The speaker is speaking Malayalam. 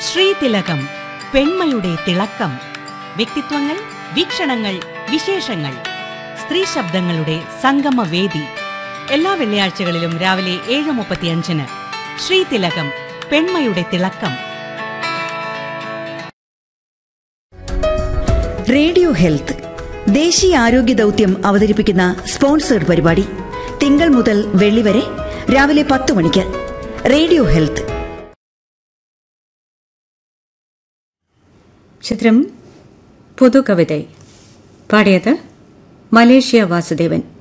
ശ്രീതിലകം പെൺമയുടെ തിളക്കം വ്യക്തിത്വങ്ങൾ വീക്ഷണങ്ങൾ വിശേഷങ്ങൾ സ്ത്രീ ശബ്ദങ്ങളുടെ സംഗമവേദി എല്ലാ വെള്ളിയാഴ്ചകളിലും രാവിലെ ഏഴ് മുപ്പത്തിയഞ്ചിന് ശ്രീതിലകം പെൺമയുടെ തിളക്കം റേഡിയോ ഹെൽത്ത് ദേശീയ ആരോഗ്യ ദൗത്യം അവതരിപ്പിക്കുന്ന സ്പോൺസേഡ് പരിപാടി തിങ്കൾ മുതൽ വെള്ളി വരെ രാവിലെ പത്ത് മണിക്ക് റേഡിയോ ഹെൽത്ത് ചിത്രം പുതുകവിതൈ പാടിയത് മലേഷ്യ വാസുദേവൻ